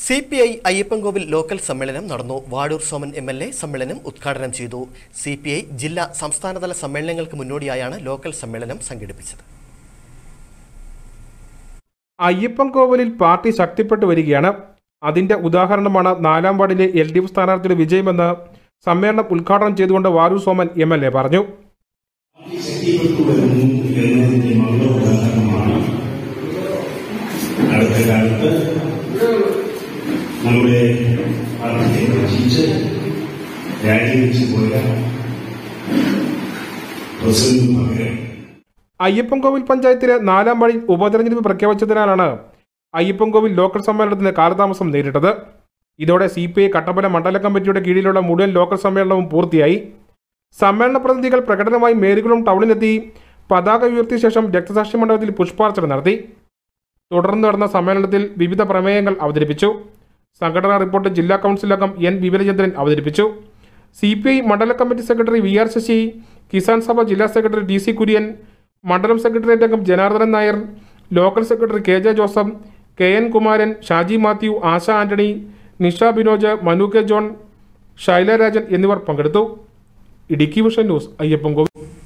C P I Ayyappankovil local സമ്മേളനം നടന്നു Vazhoor Soman M L A സമ്മേളനം ഉദ്ഘാടനം ചെയ്തു സി പി ഐ ജില്ലാ സംസ്ഥാനതല സമ്മേളനങ്ങൾക്ക് മുന്നോടിയായാണ് ലോക്കൽ സമ്മേളനം സംഘടിപ്പിച്ചത് അയ്യപ്പൻ കോവിലിൽ പാർട്ടി ശക്തിപ്പെട്ടു വരികയാണ് അതിന്റെ ഉദാഹരണമാണ് നാലാം വാർഡിലെ എൽ ഡി എഫ് സ്ഥാനാർത്ഥിയുടെ വിജയമെന്ന് സമ്മേളനം ഉദ്ഘാടനം ചെയ്തുകൊണ്ട് വാരു സോമൻ എം എൽ എ പറഞ്ഞു ശക്തിപ്പെട്ടു വരുന്നു എന്നതിന്റെ മംഗളോദാഹരണമാണ് അടുത്ത കാലത്ത് നമ്മുടെ പാർട്ടിയെ രക്ഷിച്ച് രാജിവെച്ചു പോയ പ്രസിഡന്റ് പകരം അയ്യപ്പൻകോവിൽ പഞ്ചായത്തിലെ നാലാം വാർഡിൽ ഉപതെരഞ്ഞെടുപ്പ് പ്രഖ്യാപിച്ചതിനാലാണ് അയ്യപ്പൻകോവിൽ ലോക്കൽ സമ്മേളനത്തിന് കാലതാമസം നേരിട്ടത് ഇതോടെ സി പി ഐ കട്ടപ്പന മണ്ഡല കമ്മിറ്റിയുടെ കീഴിലുള്ള മുഴുവൻ ലോക്കൽ സമ്മേളനവും പൂർത്തിയായി സമ്മേളന പ്രതിനിധികൾ പ്രകടനമായി മേരികുളം ടൗണിലെത്തി പതാക ഉയർത്തിയ ശേഷം രക്തസാക്ഷി മണ്ഡപത്തിൽ പുഷ്പാർച്ചന നടത്തി തുടർന്ന് നടന്ന സമ്മേളനത്തിൽ വിവിധ പ്രമേയങ്ങൾ അവതരിപ്പിച്ചു സംഘടനാ റിപ്പോർട്ട് ജില്ലാ കൗൺസിൽ അംഗം എൻ വിമലചന്ദ്രൻ അവതരിപ്പിച്ചു സി പി ഐ മണ്ഡല committee secretary V R Sasi Kisan Sabha ജില്ലാ സെക്രട്ടറി ഡി സി കുര്യൻ മണ്ഡലം സെക്രട്ടേറിയറ്റ് അംഗം Janardhanan Nair local secretary K J Joseph K N Kumaran Shaji Mathew Asha Antony Nisha Binoj Manu K John Shaila Rajan എന്നിവർ പങ്കെടുത്തു ഇടുക്കി വിഷൻ ന്യൂസ് അയ്യപ്പൻകോവിൽ